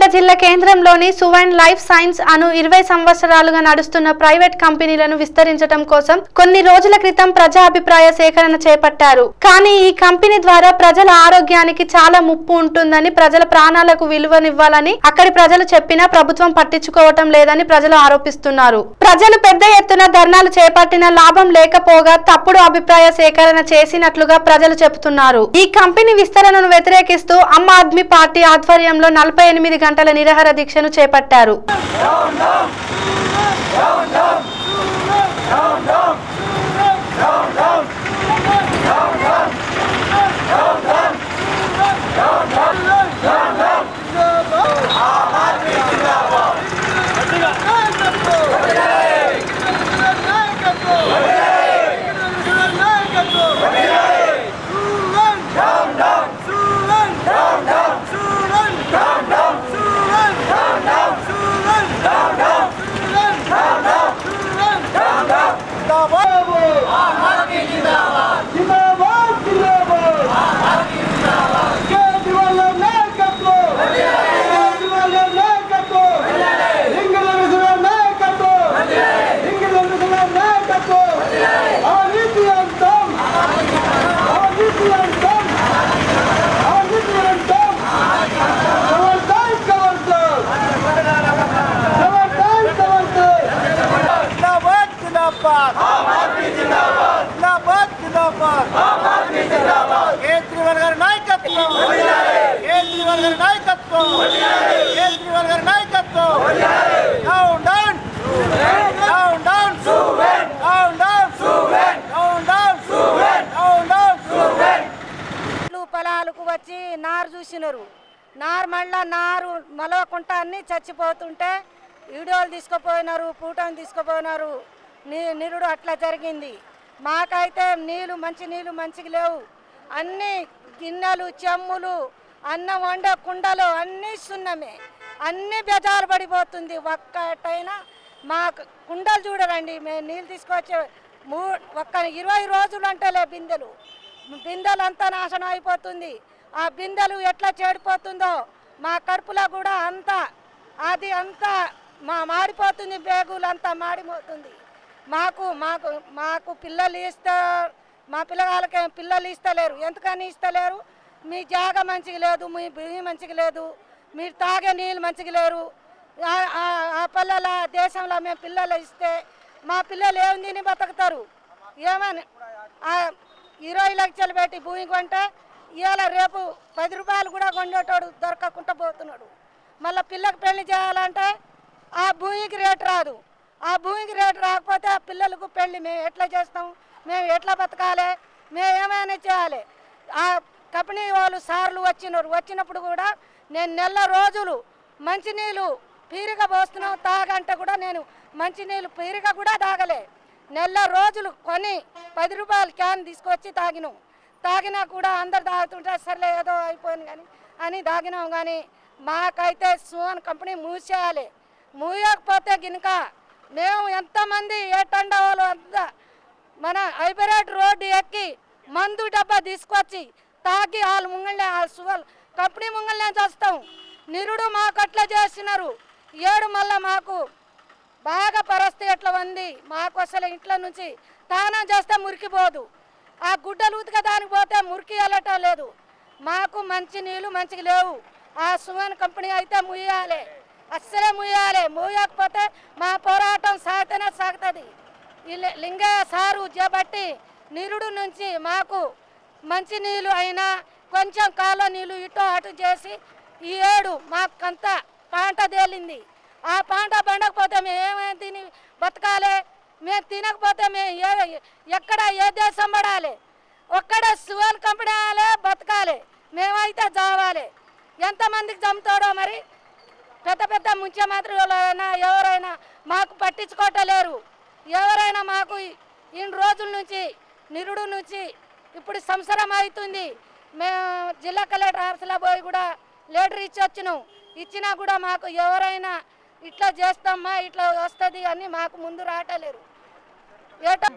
జిల్లా కేంద్రంలోని సువైన్ life science అను ఇరవై సంవత్సరాలుగా నడుస్తున్న ప్రైవేట్ కంపెనీలను విస్తరించడం కోసం కొన్ని రోజుల క్రితం ప్రజా అభిప్రాయ సేకరణ చేపట్టారు కానీ ఈ కంపెనీ ద్వారా ప్రజల ఆరోగ్యానికి చాలా ముప్పు ఉంటుందని ప్రజల ప్రాణాలకు విలువనివ్వాలని అక్కడి ప్రజలు చెప్పినా ప్రభుత్వం పట్టించుకోవటం లేదని ప్రజలు ఆరోపిస్తున్నారు ప్రజలు పెద్ద ఎత్తున ధర్నాలు చేపట్టిన లాభం లేకపోగా తప్పుడు అభిప్రాయ సేకరణ చేసినట్లుగా ప్రజలు చెబుతున్నారు ఈ కంపెనీ విస్తరణను వ్యతిరేకిస్తూ ఆమ్ ఆద్మీ పార్టీ ఆధ్వర్యంలో నలభై ఎనిమిది గంటల నిరాహార దీక్షను చేపట్టారు जिंदाबाद जिंदाबाद जिंदाबाद जिंदाबाद కేజ్రీవాల్ గారి నాయకత్వం కేజ్రీవాల్ గారి నాయకత్వం కేజ్రీవాల్ గారి నాయకత్వం down down down down down down down down down చెట్లు పొలాలకు వచ్చి నారు చూసినారు నారు మళ్ళా నారు మలవకుంట అన్ని చచ్చిపోతుంటే వీడియోలు తీసుకుపోయినారు పూటను తీసుకుపోయినారు నీ నిరుడు అట్లా జరిగింది మాకైతే నీళ్ళు మంచి నీళ్ళు మంచిగా లేవు అన్ని గిన్నెలు చెమ్ములు అన్నం వండే కుండలు అన్నీ సున్నమే అన్ని బెజారు పడిపోతుంది ఒక్కటైనా మా కుండలు చూడరండి మేము నీళ్ళు తీసుకొచ్చే మూ ఒక్క ఇరవై రోజులు అంటేలే బిందెలు బిందెలు అంతా నాశనం అయిపోతుంది ఆ బిందెలు ఎట్లా చెడిపోతుందో మా కడుపులో కూడా అంతా అది అంతా మా మాడిపోతుంది బేగులు అంతా మాడిపోతుంది మాకు మాకు మాకు పిల్లలు ఇస్తా మా పిల్లగాళ్ళకి పిల్లలు ఇస్తలేరు ఎందుకని ఇస్తలేరు మీ జాగ మంచిగా లేదు మీ బియ్యం మంచిగా లేదు మీరు తాగే నీళ్ళు మంచిగా లేరు ఆ- ఆ- ఆ పిల్లల దేశంలో మేము పిల్లలు ఇస్తే మా పిల్లలు ఏం తిని బతుకుతారు ఏమని ఆ ఇరవై లక్షలు పెట్టి భూమి కొంటే ఇవాళ రేపు పది రూపాయలు కూడా కొండేటోడు దొరకకుండా పోతున్నాడు మళ్ళీ పిల్లకి పెళ్లి చేయాలంటే ఆ భూమికి రేటు రాదు ఆ భూమికి రేటు రాకపోతే ఆ పిల్లలకు పెళ్లి మేము ఎట్లా చేస్తాం మేము ఎట్లా బతకాలి మేము ఏమైనా చేయాలి ఆ కంపెనీ వాళ్ళు సార్లు వచ్చినారు వచ్చినప్పుడు కూడా నేను నెల రోజులు మంచినీళ్ళు పీరిక పోస్తున్నాం తాగంటే కూడా నేను మంచినీళ్ళు పీరిక కూడా తాగలే నెల రోజులు కొని పది రూపాయలు క్యాన్ తీసుకొచ్చి తాగినాం తాగినా కూడా అందరు తాగుతుంటే సర్లే ఏదో అయిపోయింది కానీ అని తాగినాం కానీ మాకైతే సువన్ కంపెనీ మూసేయాలి మూయకపోతే గినక మేము ఎంతమంది ఏ టండా వాళ్ళు అంతా మన హైబరేట్ రోడ్డు ఎక్కి మందు డబ్బా తీసుకొచ్చి తాగి వాళ్ళు ముంగళ్ళే వాళ్ళ సువల్ కంపెనీ ముంగళ్ళనే చేస్తాం నిరుడు మాకు అట్లా చేస్తున్నారు ఏడు మళ్ళా మాకు బాగా పరిస్థితి ఎట్లా ఉంది మాకు అసలు ఇంట్లో నుంచి తానం చేస్తే మురికిపోదు ఆ గుడ్డలు ఉతిక దానికి పోతే మురికి వెళ్ళటం లేదు మాకు మంచి నీళ్ళు మంచిగా లేవు ఆ సుమన్ కంపెనీ అయితే ముయ్యాలి అస్సలే ముయ్యాలి ముయ్యకపోతే మా పోరాటం సాగితేనే సాగుతుంది ఈ లి- లింగయ్య సారు చేపట్టి నిరుడు నుంచి మాకు మంచి నీళ్ళు అయినా కొంచెం కాలువ నీళ్ళు ఇటు అటు చేసి ఈ ఏడు మాకంతా పంట తేలింది ఆ పంట పండకపోతే మేము ఏమేమి తిని బతకాలి మేము తినకపోతే మేము ఏ ఎక్కడ ఏ దేశం పడాలి ఒక్కడ సువల్ కంపెనీ ఆయాలి, బతకాలి మేమైతే చావాలి ఎంతమందికి చంపుతాడో మరి పెద్ద పెద్ద ముఖ్యమంత్రులైనా ఎవరైనా మాకు పట్టించుకోవటలేరు ఎవరైనా మాకు ఇన్ని రోజుల నుంచి నిరుడు నుంచి ఇప్పుడు సంవత్సరం అవుతుంది మేము జిల్లా కలెక్టర్ ఆఫీస్లో పోయి కూడా లెటర్ ఇచ్చి వచ్చినాం ఇచ్చినా కూడా మాకు ఎవరైనా ఇట్లా చేస్తామా ఇట్లా వస్తుంది అని మాకు ముందు రావటలేరు ఏటో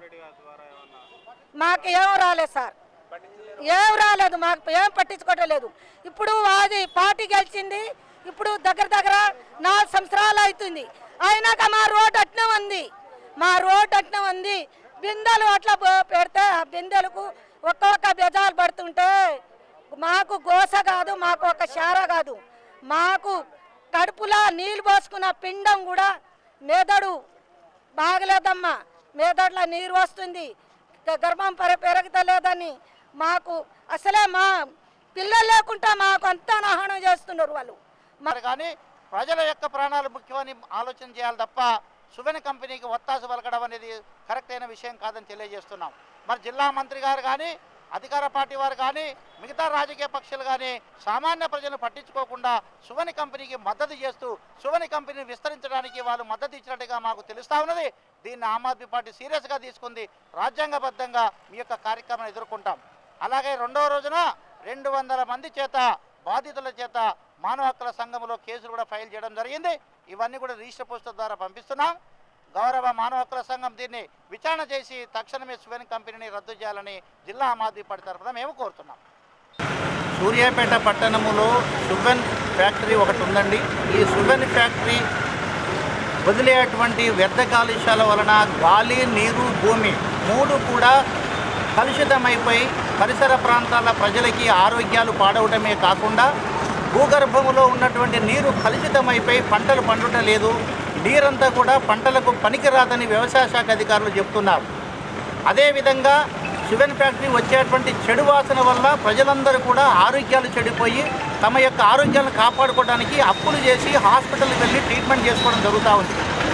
మాకు ఏం రాలేదు సార్ ఏం రాలేదు మాకు ఏం పట్టించుకోవటం లేదు ఇప్పుడు అది పార్టీ గెలిచింది ఇప్పుడు దగ్గర దగ్గర నాలుగు సంవత్సరాలు అవుతుంది అయినాక మా రోడ్ అట్నే ఉంది మా రోడ్ అట్నే ఉంది బిందెలు అట్లా పో- పెడితే ఆ బిందెలకు ఒక్కొక్క బెజాలు పడుతుంటే మాకు గోస కాదు మాకు ఒక శార కాదు మాకు కడుపులో నీళ్ళు పోసుకున్న పిండం కూడా మెదడు బాగలేదమ్మా మెదడులో నీరు వస్తుంది గ- గర్భం పెర పెరగతలేదని మాకు అసలే మా పిల్లలు లేకుండా మాకు అంతా నాహనం చేస్తున్నారు వాళ్ళు మరి కానీ ప్రజల యొక్క ప్రాణాలు ముఖ్యమని ఆలోచన చేయాలి తప్ప సువెన కంపెనీకి ఒత్తాసు పలకడం అనేది కరెక్ట్ అయిన విషయం కాదని తెలియజేస్తున్నాం మరి జిల్లా మంత్రి గారు కానీ అధికార పార్టీ వారు కానీ మిగతా రాజకీయ పక్షాలు కానీ సామాన్య ప్రజలను పట్టించుకోకుండా సువని కంపెనీకి మద్దతు చేస్తూ సువని కంపెనీని విస్తరించడానికి వాళ్ళు మద్దతు ఇచ్చినట్టుగా మాకు తెలుస్తా ఉన్నది దీన్ని ఆమ్ ఆద్మీ పార్టీ సీరియస్గా తీసుకుంది రాజ్యాంగబద్ధంగా మీ యొక్క కార్యక్రమాన్ని ఎదుర్కొంటాం అలాగే రెండవ రోజున రెండు వందల మంది చేత బాధితుల చేత మానవ హక్కుల సంఘంలో కేసులు కూడా ఫైల్ చేయడం జరిగింది ఇవన్నీ కూడా రిజిస్టర్ పోస్టర్ ద్వారా పంపిస్తున్నాం గౌరవ మానవ హక్కుల సంఘం దీన్ని విచారణ చేసి తక్షణమే సువెన్ కంపెనీని రద్దు చేయాలని జిల్లా ఆమ్ ఆద్మీ పార్టీ తరఫున మేము కోరుతున్నాం సూర్యాపేట పట్టణములో సువెన్ ఫ్యాక్టరీ ఒకటి ఉందండి ఈ సువెన్ ఫ్యాక్టరీ వదిలేటువంటి వ్యర్థ కాలుష్యాల వలన గాలి నీరు భూమి మూడు కూడా కలుషితమైపోయి పరిసర ప్రాంతాల ప్రజలకి ఆరోగ్యాలు పాడవటమే కాకుండా భూగర్భములో ఉన్నటువంటి నీరు కలుషితమైపోయి పంటలు పండుట లేదు నీరంతా కూడా పంటలకు పనికిరాదని వ్యవసాయ శాఖ అధికారులు చెప్తున్నారు అదేవిధంగా శివన్ ఫ్యాక్టరీ వచ్చేటువంటి చెడు వాసన వల్ల ప్రజలందరూ కూడా ఆరోగ్యాలు చెడిపోయి తమ యొక్క ఆరోగ్యాలను కాపాడుకోవడానికి అప్పులు చేసి హాస్పిటల్కి వెళ్ళి ట్రీట్మెంట్ చేసుకోవడం జరుగుతూ ఉంది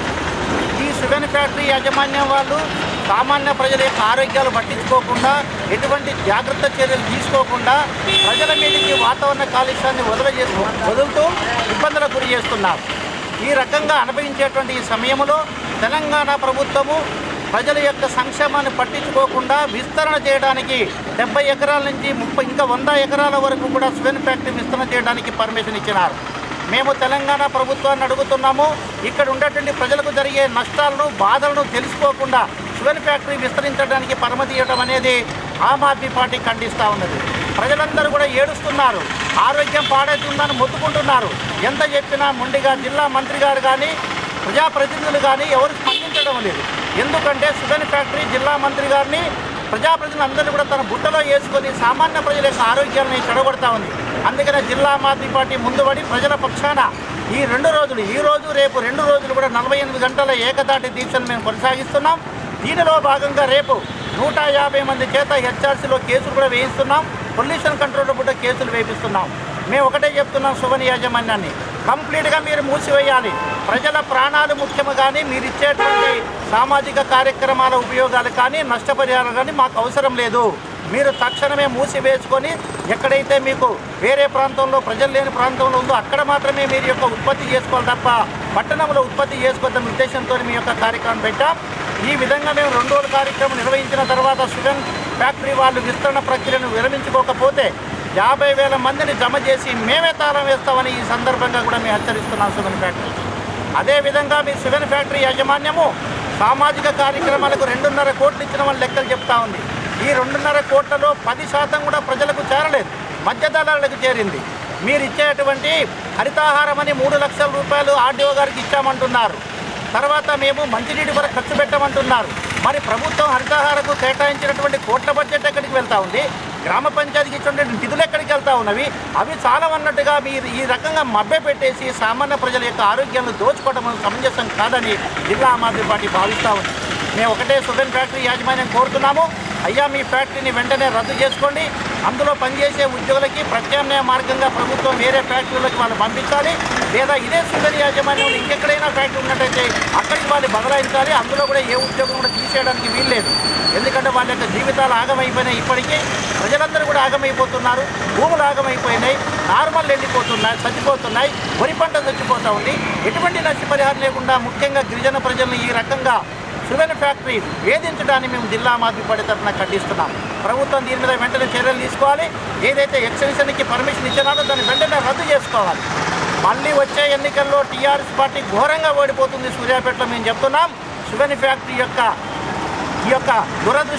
ఈ సుగన్ ఫ్యాక్టరీ యాజమాన్యం వాళ్ళు సామాన్య ప్రజల యొక్క ఆరోగ్యాలు పట్టించుకోకుండా ఎటువంటి జాగ్రత్త చర్యలు తీసుకోకుండా ప్రజల మీదకి వాతావరణ కాలుష్యాన్ని వదిలి చేస్తూ వదులుతూ ఇబ్బందులకు గురి చేస్తున్నారు ఈ రకంగా అనుభవించేటువంటి ఈ సమయంలో తెలంగాణ ప్రభుత్వము ప్రజల యొక్క సంక్షేమాన్ని పట్టించుకోకుండా విస్తరణ చేయడానికి డెబ్బై ఎకరాల నుంచి ముప్పై ఇంకా వంద ఎకరాల వరకు కూడా స్వెన్ ఫ్యాక్టరీ విస్తరణ చేయడానికి పర్మిషన్ ఇచ్చినారు మేము తెలంగాణ ప్రభుత్వాన్ని అడుగుతున్నాము ఇక్కడ ఉండేటువంటి ప్రజలకు జరిగే నష్టాలను బాధలను తెలుసుకోకుండా షుగర్ ఫ్యాక్టరీ విస్తరించడానికి పరమతి ఇవ్వడం అనేది ఆమ్ ఆద్మీ పార్టీ ఖండిస్తూ ఉన్నది ప్రజలందరూ కూడా ఏడుస్తున్నారు ఆరోగ్యం పాడవుతుందని మొత్తుకుంటున్నారు ఎంత చెప్పినా మొండిగా జిల్లా మంత్రి గారు కానీ ప్రజాప్రతినిధులు కానీ ఎవరు స్పందించడం లేదు ఎందుకంటే షుగర్ ఫ్యాక్టరీ జిల్లా మంత్రి గారిని ప్రజాప్రతినిధులందరినీ కూడా తన బుట్టలో వేసుకొని సామాన్య ప్రజల యొక్క ఆరోగ్యాన్ని చెడగొడతా ఉంది అందుకనే జిల్లా ఆమ్ ఆద్మీ పార్టీ ముందుబడి ప్రజల పక్షాన ఈ రెండు రోజులు ఈ రోజు రేపు రెండు రోజులు కూడా నలభై ఎనిమిది గంటల ఏకదాటి దీక్షను మేము కొనసాగిస్తున్నాం దీనిలో భాగంగా రేపు నూట యాభై మంది చేత హెచ్ఆర్సీలో కేసులు కూడా వేయిస్తున్నాం పొల్యూషన్ కంట్రోల్ కూడా కేసులు వేపిస్తున్నాం మేము ఒకటే చెప్తున్నాం శుభని యాజమాన్యాన్ని కంప్లీట్గా మీరు మూసివేయాలి ప్రజల ప్రాణాలు ముఖ్యము కానీ మీరు ఇచ్చేటువంటి సామాజిక కార్యక్రమాల ఉపయోగాలు కానీ నష్టపరిహారం కానీ మాకు అవసరం లేదు మీరు తక్షణమే మూసివేసుకొని ఎక్కడైతే మీకు వేరే ప్రాంతంలో ప్రజలు లేని ప్రాంతంలో ఉందో అక్కడ మాత్రమే మీరు యొక్క ఉత్పత్తి చేసుకోవాలి తప్ప పట్టణంలో ఉత్పత్తి చేసుకోవద్దన్న ఉద్దేశంతో మీ యొక్క కార్యక్రమం పెట్టాం ఈ విధంగా మేము రెండు రోజుల కార్యక్రమం నిర్వహించిన తర్వాత సుగన్ ఫ్యాక్టరీ వాళ్ళు విస్తరణ ప్రక్రియను విరమించుకోకపోతే యాభై వేల మందిని జమ చేసి మేమే తాళం వేస్తామని ఈ సందర్భంగా కూడా మేము హెచ్చరిస్తున్నాం సుగన్ ఫ్యాక్టరీ అదేవిధంగా మీ సుగన్ ఫ్యాక్టరీ యాజమాన్యము సామాజిక కార్యక్రమాలకు రెండున్నర కోట్లు ఇచ్చిన వాళ్ళ లెక్కలు చెప్తా ఉంది ఈ రెండున్నర కోట్లలో పది శాతం కూడా ప్రజలకు చేరలేదు మధ్యదళాలకు చేరింది మీరు ఇచ్చేటువంటి హరితాహారం అని మూడు లక్షల రూపాయలు ఆర్డీఓ గారికి ఇచ్చామంటున్నారు తర్వాత మేము మంచినీటి కూడా ఖర్చు పెట్టమంటున్నారు మరి ప్రభుత్వం హరితహారకు కేటాయించినటువంటి కోట్ల బడ్జెట్ ఎక్కడికి వెళ్తా ఉంది గ్రామ పంచాయతీకి ఇచ్చినటువంటి నిధులు ఎక్కడికి వెళ్తా ఉన్నవి అవి చాలా అన్నట్టుగా మీరు ఈ రకంగా మభ్య పెట్టేసి సామాన్య ప్రజల యొక్క ఆరోగ్యాలను దోచుకోవడం సమంజసం కాదని జిల్లా ఆమ్ ఆద్మీ పార్టీ భావిస్తూ ఉంది మేము ఒకటే సుగన్ ఫ్యాక్టరీ యాజమాన్యం కోరుతున్నాము అయ్యా మీ ఫ్యాక్టరీని వెంటనే రద్దు చేసుకోండి అందులో పనిచేసే ఉద్యోగులకి ప్రత్యామ్నాయ మార్గంగా ప్రభుత్వం వేరే ఫ్యాక్టరీలకు వాళ్ళు పంపించాలి లేదా ఇదే సుగర్ యాజమాన్యంలో ఇంకెక్కడైనా ఫ్యాక్టరీ ఉన్నట్టయితే అక్కడికి వాళ్ళు బదలాయించాలి అందులో కూడా ఏ ఉద్యోగం కూడా తీసేయడానికి వీల్లేదు ఎందుకంటే వాళ్ళ యొక్క జీవితాలు ఆగమైపోయినాయి ఇప్పటికీ ప్రజలందరూ కూడా ఆగమైపోతున్నారు భూములు ఆగమైపోయినాయి నార్మల్ వెళ్ళిపోతున్నాయి చచ్చిపోతున్నాయి వరి పంట చచ్చిపోతూ ఉంది ఎటువంటి నష్టపరిహారం లేకుండా ముఖ్యంగా గిరిజన ప్రజలను ఈ రకంగా సుగర్ ఫ్యాక్టరీ వేధించడాన్ని మేము జిల్లా మాదిరి పడే తరఫున ఖండిస్తున్నాం ప్రభుత్వం దీని మీద వెంటనే చర్యలు తీసుకోవాలి ఏదైతే ఎక్స్టెన్షన్కి పర్మిషన్ ఇచ్చినారో దాన్ని వెంటనే రద్దు చేసుకోవాలి మళ్ళీ వచ్చే ఎన్నికల్లో టీఆర్ఎస్ పార్టీ ఘోరంగా ఓడిపోతుంది సూర్యాపేటలో మేము చెప్తున్నాం సుగని ఫ్యాక్టరీ యొక్క ఈ యొక్క దురదృష్టం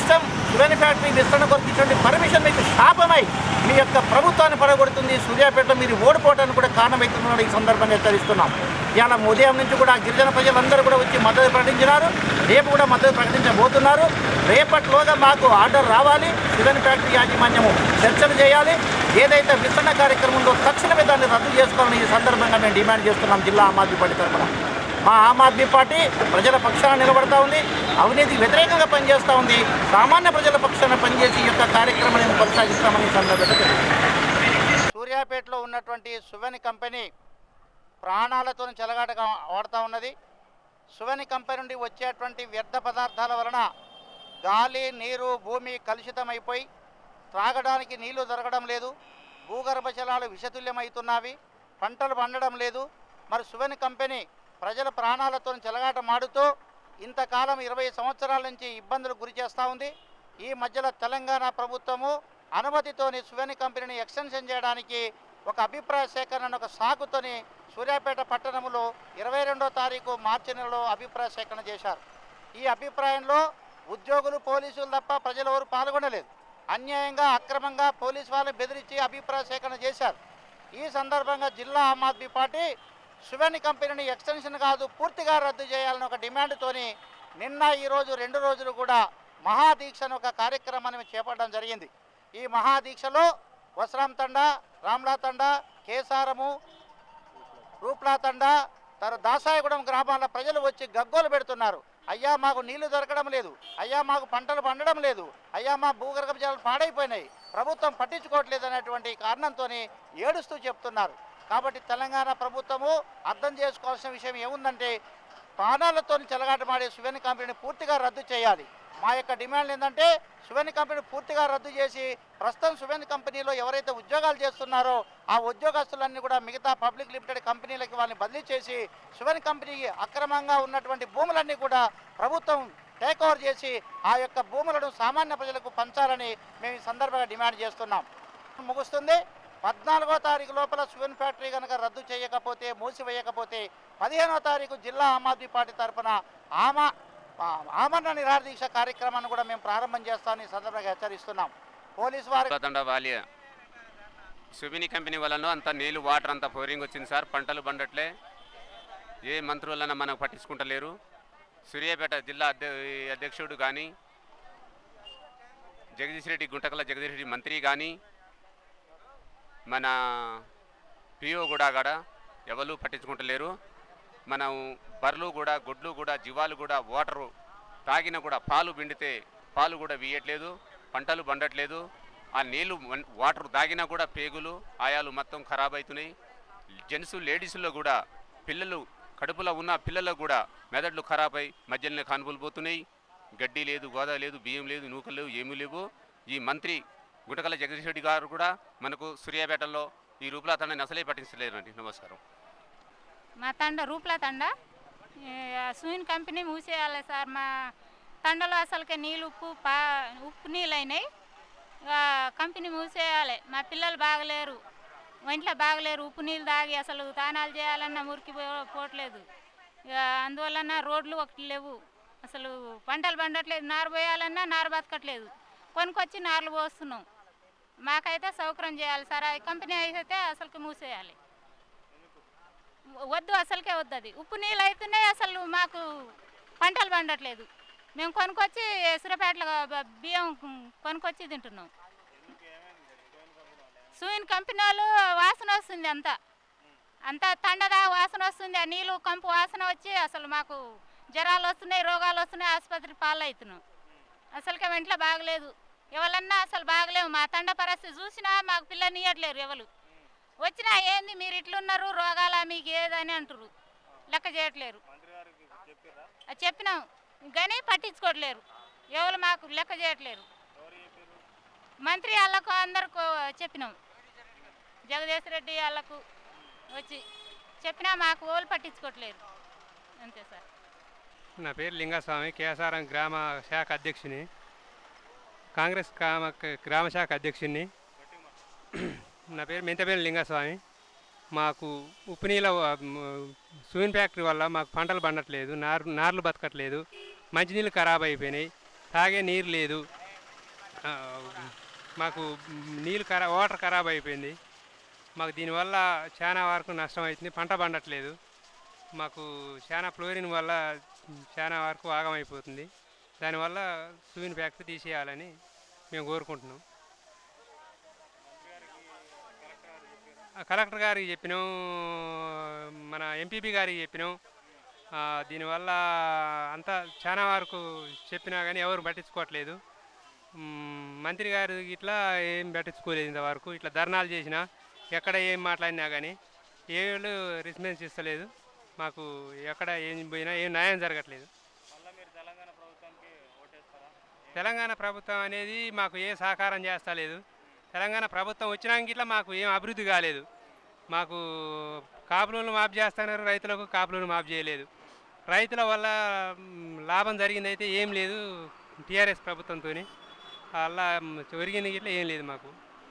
సువేని ఫ్యాక్టరీ విస్తరణ కొరకు ఇటువంటి పర్మిషన్ మీకు శాపమై మీ యొక్క ప్రభుత్వాన్ని పడగొడుతుంది సూర్యాపేటలో మీరు ఓడిపోవడానికి కూడా కారణమవుతుందని ఈ సందర్భంగా హెచ్చరిస్తున్నాం ఇవాళ ఉదయం నుంచి కూడా గిరిజన ప్రజలందరూ కూడా వచ్చి మద్దతు ప్రకటించినారు రేపు కూడా మద్దతు ప్రకటించబోతున్నారు రేపటిలోగా మాకు ఆర్డర్ రావాలి సువేని ఫ్యాక్టరీ యాజమాన్యము చర్చలు చేయాలి ఏదైతే విస్తరణ కార్యక్రమం ఉందో తక్షణమే దాన్ని రద్దు చేసుకోవాలని ఈ సందర్భంగా మేము డిమాండ్ చేస్తున్నాం జిల్లా ఆమ్ ఆద్మీ పార్టీ తరఫున మా ఆమ్ ఆద్మీ పార్టీ ప్రజల పక్షాన నిలబడతా ఉంది అవినీతికి వ్యతిరేకంగా పనిచేస్తూ ఉంది సామాన్య ప్రజల పక్షాన పనిచేసి ఈ యొక్క కార్యక్రమాన్ని కొనసాగిస్తామని ఈ సందర్భంగా తెలియజేస్తున్నాం. సూర్యాపేటలో ఉన్నటువంటి సువెని కంపెనీ ప్రాణాలతో చెలగాటగా ఆడుతూ ఉన్నది సువెని కంపెనీ నుండి వచ్చేటువంటి వ్యర్థ పదార్థాల వలన గాలి నీరు భూమి కలుషితమైపోయి త్రాగడానికి నీళ్లు దొరకడం లేదు భూగర్భ జలాలు విషతుల్యమవుతున్నవి పంటలు పండడం లేదు మరి సువెని కంపెనీ ప్రజల ప్రాణాలతో చెలగాట మాడుతూ ఇంతకాలం ఇరవై సంవత్సరాల నుంచి ఇబ్బందులకు గురి చేస్తూ ఉంది ఈ మధ్యలో తెలంగాణ ప్రభుత్వము అనుమతితోని సువెని కంపెనీని ఎక్స్టెన్షన్ చేయడానికి ఒక అభిప్రాయ సేకరణ ఒక సాకుతోని సూర్యాపేట పట్టణంలో ఇరవై రెండో తారీఖు మార్చి నెలలో అభిప్రాయ సేకరణ చేశారు ఈ అభిప్రాయంలో ఉద్యోగులు పోలీసులు తప్ప ప్రజలు ఎవరు పాల్గొనలేదు అన్యాయంగా అక్రమంగా పోలీసు వాళ్ళు బెదిరించి అభిప్రాయ సేకరణ చేశారు ఈ సందర్భంగా జిల్లా ఆమ్ ఆద్మీ పార్టీ సువెని కంపెనీని ఎక్స్టెన్షన్ కాదు పూర్తిగా రద్దు చేయాలని ఒక డిమాండ్తోని నిన్న ఈరోజు రెండు రోజులు కూడా మహాదీక్షను ఒక కార్యక్రమాన్ని చేపట్టడం జరిగింది ఈ మహాదీక్షలో వసరాం తండ రామ్లా తండ కేసారము రూప్లా తండ తర్వాత దాసాయగూడెం గ్రామాల ప్రజలు వచ్చి గగ్గోలు పెడుతున్నారు అయ్యా మాకు నీళ్లు దొరకడం లేదు అయ్యా మాకు పంటలు పండడం లేదు అయ్యా మా భూగర్భ జలాలు పాడైపోయినాయి ప్రభుత్వం పట్టించుకోవట్లేదు అనేటువంటి కారణంతో ఏడుస్తూ చెప్తున్నారు కాబట్టి తెలంగాణ ప్రభుత్వము అర్థం చేసుకోవాల్సిన విషయం ఏముందంటే ప్రాణాలతో చెలగాటమాడే సువెన్ కంపెనీని పూర్తిగా రద్దు చేయాలి మా యొక్క డిమాండ్ ఏంటంటే సువెన్ కంపెనీ పూర్తిగా రద్దు చేసి ప్రస్తుతం సువెన్ కంపెనీలో ఎవరైతే ఉద్యోగాలు చేస్తున్నారో ఆ ఉద్యోగస్తులన్నీ కూడా మిగతా పబ్లిక్ లిమిటెడ్ కంపెనీలకి వాళ్ళని బదిలీ చేసి సువెన్ కంపెనీకి అక్రమంగా ఉన్నటువంటి భూములన్నీ కూడా ప్రభుత్వం టేక్ ఓవర్ చేసి ఆ యొక్క భూములను సామాన్య ప్రజలకు పంచాలని మేము ఈ సందర్భంగా డిమాండ్ చేస్తున్నాం ముగుస్తుంది పద్నాలుగో తారీఖు లోపల సువెన్ ఫ్యాక్టరీ కనుక రద్దు చేయకపోతే మూసివేయకపోతే పదిహేనో తారీఖు జిల్లా ఆమ్ ఆద్మీ పార్టీ తరఫున ఆమా ఆ, ఆమరణ నిరాహార దీక్ష కార్యక్రమాన్ని కూడా మేము ప్రారంభం చేస్తామని ఈ సందర్భంగా హెచ్చరిస్తున్నాం పోలీసు వారి తండ వాలి సుబిని కంపెనీ వలన అంత నీళ్ళు వాటర్ అంతా ఫ్లోరింగ్ వచ్చింది సార్ పంటలు పండట్లే ఏ మంత్రులన్నా మనకు పట్టించుకుంటలేరు సూర్యాపేట జిల్లా అధ్య అధ్యక్షుడు కానీ జగదీష్ రెడ్డి గుంటకల జగదీష్ రెడ్డి మంత్రి కానీ మన పిఓ కూడా కాడ ఎవరు పట్టించుకుంటలేరు మనం బర్రెలు కూడా గొడ్లు కూడా జీవాలు కూడా వాటరు తాగిన కూడా పాలు పిండితే పాలు కూడా వీయట్లేదు పంటలు పండట్లేదు ఆ నీళ్లు వన్- వాటర్ తాగినా కూడా పేగులు ఆయాలు మొత్తం ఖరాబ్ అవుతున్నాయి జెంట్స్ లేడీస్లో కూడా పిల్లలు కడుపులో ఉన్న పిల్లలకు కూడా మెదడులు ఖరాబ్ అయి మధ్యలోనే కానుపులు పోతున్నాయి గడ్డి లేదు గోదా లేదు బియ్యం లేదు నూకలు లేవు ఏమీ లేవు ఈ మంత్రి గుటకల జగదీష్ రెడ్డి గారు కూడా మనకు సూర్యాపేటలో ఈ రూపులా తండ్రిని అసలే పట్టించలేరండి నమస్కారం మా తండ రూప్ల తండ ఈ సూయిన్ కంపెనీ మూసేయాలి సార్ మా తండలో అసలుకే నీళ్ళు ఉప్పు పా ఉప్పు నీళ్ళు అయినాయి ఇక కంపెనీ మూసేయాలి మా పిల్లలు బాగలేరు ఒంట్లో బాగలేరు ఉప్పు నీళ్ళు తాగి అసలు తానాలు చేయాలన్నా మురికి పో- పోవట్లేదు ఇక అందువలన రోడ్లు ఒకటి లేవు అసలు పంటలు పండట్లేదు నారు పోయాలన్నా నారు బతకట్లేదు కొనుక్కొచ్చి నార్లు పోస్తున్నాం మాకైతే సౌకర్యం చేయాలి సార్ ఆ కంపెనీ అయితే అసలుకి మూసేయాలి వద్దు అసలుకే వద్దు అది ఉప్పు నీళ్ళు అవుతున్నాయి అసలు మాకు పంటలు పండట్లేదు మేము కొనుక్కొచ్చి సూర్యాపేటలో బ- బియ్యం కొనుక్కొచ్చి తింటున్నాం సూయిన్ కంపెనీ వాళ్ళు వాసన వస్తుంది అంతా అంతా తండదా వాసన వస్తుంది ఆ నీళ్ళు కంపు వాసన వచ్చి అసలు మాకు జ్వరాలు వస్తున్నాయి రోగాలు వస్తున్నాయి ఆసుపత్రి పాలు అవుతున్నాం అసలుకే వెంటనే బాగలేదు ఎవరన్నా అసలు బాగలేవు మా తండ పరిస్థితి చూసినా మాకు పిల్లని ఇవ్వట్లేరు ఎవరు వచ్చినా ఏంది మీరు ఇట్లున్నారు రోగాలా మీకు ఏదని అంటారు లెక్క చేయట్లేరు అది చెప్పినాం కానీ పట్టించుకోవట్లేరు ఎవరు మాకు లెక్క చేయట్లేరు మంత్రి వాళ్ళకు అందరికి చెప్పినాం జగదీష్ రెడ్డి వాళ్ళకు వచ్చి చెప్పినా మాకు ఓళ్ళు పట్టించుకోవట్లేరు అంతే సార్ నా పేరు లింగస్వామి కేసారం గ్రామ శాఖ అధ్యక్షుని కాంగ్రెస్ గ్రామ గ్రామ శాఖ అధ్యక్షుని నా పేరు మెంతపల్లి లింగస్వామి మాకు ఉప్పు నీళ్ళ సూయిన్ ఫ్యాక్టరీ వల్ల మాకు పంటలు పండట్లేదు నారు నార్లు బతకట్లేదు మంచినీళ్ళు ఖరాబ్ అయిపోయినాయి తాగే నీరు లేదు ఆ, మాకు నీళ్ళు ఖరా వాటర్ ఖరాబ్ అయిపోయింది మాకు దీనివల్ల చాలా వరకు నష్టం అవుతుంది పంట పండట్లేదు మాకు చాలా ఫ్లోరిన్ వల్ల చాలా వరకు ఆగమైపోతుంది దానివల్ల సువిన్ ఫ్యాక్టరీ తీసేయాలని మేము కోరుకుంటున్నాం ఆ కలెక్టర్ గారికి చెప్పినాం మన ఎంపీపీ గారికి చెప్పినాం ఆ, దీనివల్ల అంతా చాలా వరకు చెప్పినా కానీ ఎవరు పట్టించుకోవట్లేదు మ్, మంత్రి గారు ఇట్లా ఏం పట్టించుకోలేదు ఇంతవరకు ఇట్లా ధర్నాలు చేసినా ఎక్కడ ఏం మాట్లాడినా కానీ ఏ వాళ్ళు రెస్పాన్స్ ఇస్తలేదు మాకు ఎక్కడ ఏం పోయినా ఏం న్యాయం జరగట్లేదు తెలంగాణ ప్రభుత్వం అనేది మాకు ఏ సహకారం చేస్తలేదు తెలంగాణ ప్రభుత్వం వచ్చినాక ఇట్లా మాకు ఏం అభివృద్ధి కాలేదు మాకు కాపులను మాఫ్ చేస్తున్నారు రైతులకు కాపులను మాఫ్ చేయలేదు రైతుల వల్ల మ్, లాభం జరిగింది అయితే ఏం లేదు టీఆర్ఎస్ ప్రభుత్వంతో అలా మ్, ఒరిగింది ఇట్లా ఏం లేదు మాకు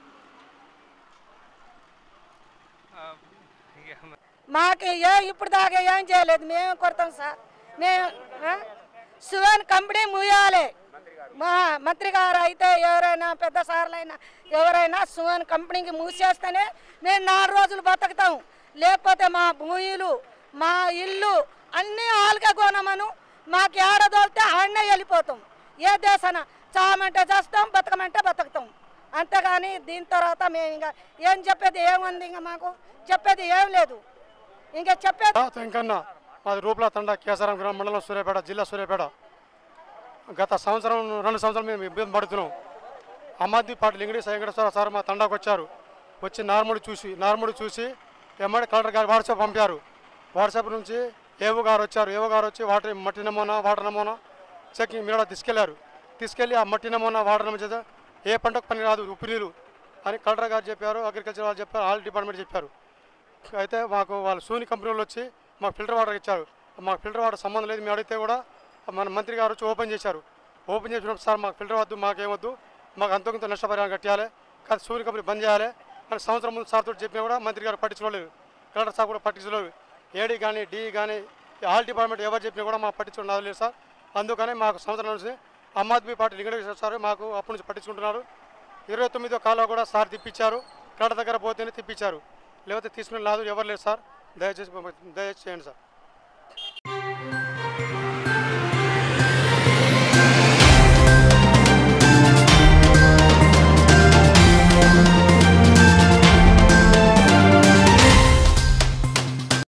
ఆ, ఇక మ- మాకు ఏ ఇప్పుడు దాకా ఏం చేయలేదు మేము కొడతాం సార్ మేము ఆ? సువన్ కంపెనీ మూయాలి మా మంత్రి గారు అయితే ఎవరైనా పెద్ద సార్లైనా ఎవరైనా సువన్ కంపెనీకి మూసేస్తేనే మేము నాలుగు రోజులు బతుకుతాం లేకపోతే మా భూములు మా ఇల్లు అన్నీ ఆలుగా కొనమను మాకు ఏడదోలితే ఆడనే వెళ్ళిపోతాం ఏ దేశాన చామంటే చేస్తాం బతకమంటే బతుకుతాం అంతేగాని దీని తర్వాత మేము ఇంకా ఏం చెప్పేది ఏముంది ఇంకా మాకు చెప్పేది ఏం లేదు ఇంకా చెప్పేది వెంకన్న మాది రూపుల తండ కేసారం గ్రామ మండలం సూర్యాపేట జిల్లా సూర్యాపేట గత సంవత్సరం రెండు సంవత్సరాలు మేము ఇబ్బంది పడుతున్నాం అమ్మాది పాటి లింగడి వెంకటేశ్వర సార్ మా తండాకు వచ్చారు వచ్చి నార్మల్ చూసి నార్మల్ చూసి ఎమ్మడి కలెక్టర్ గారు వాట్సాప్ పంపారు వాట్సాప్ నుంచి ఏవో గారు వచ్చారు ఏవో గారు వచ్చి వాటర్ మట్టి నమూనా వాటర్ నమూనా చెక్కింగ్ మీద తీసుకెళ్లారు తీసుకెళ్లి ఆ మట్టి నమూనా వాటర్ నమూనా చేత ఏ పంటకు పని రాదు ఉప్పు నీళ్ళు అని కలెక్టర్ గారు చెప్పారు అగ్రికల్చర్ వాళ్ళు చెప్పారు ఆల్ డిపార్ట్మెంట్ చెప్పారు అయితే మాకు వాళ్ళు సోని కంపెనీ వాళ్ళు వచ్చి మాకు ఫిల్టర్ వాటర్ ఇచ్చారు మాకు ఫిల్టర్ వాటర్ సంబంధం లేదు మేము అడిగితే కూడా మన మంత్రి గారు వచ్చి ఓపెన్ చేశారు ఓపెన్ చేసినప్పుడు సార్ మాకు ఫిల్టర్ వద్దు మాకేమొద్దు మాకు అంతో కొంత నష్టపరిహారం కట్టాలి కానీ సోని కంపెనీ బంద్ చేయాలి అని సంవత్సరం ముందు సార్ తోటి చెప్పినా కూడా మంత్రి గారు పట్టించుకోలేదు కలెక్టర్ సార్ కూడా పట్టించుకోలేదు ఏడీ కానీ డి కానీ ఆల్ డిపార్ట్మెంట్ ఎవరు చెప్పినా కూడా మాకు పట్టించుకోవడం లేదు సార్ అందుకని మాకు సంవత్సరం నుంచి ఆమ్ ఆద్మీ పార్టీ లింగేశ్వర సార్ మాకు అప్పటి నుంచి పట్టించుకుంటున్నారు ఇరవై తొమ్మిదో కాలో కూడా సార్ తిప్పించారు కలెక్టర్ దగ్గర పోతేనే తిప్పించారు లేకపోతే తీసుకుని లేదు ఎవరు లేదు సార్ దయచేసి దయచేసి చేయండి సార్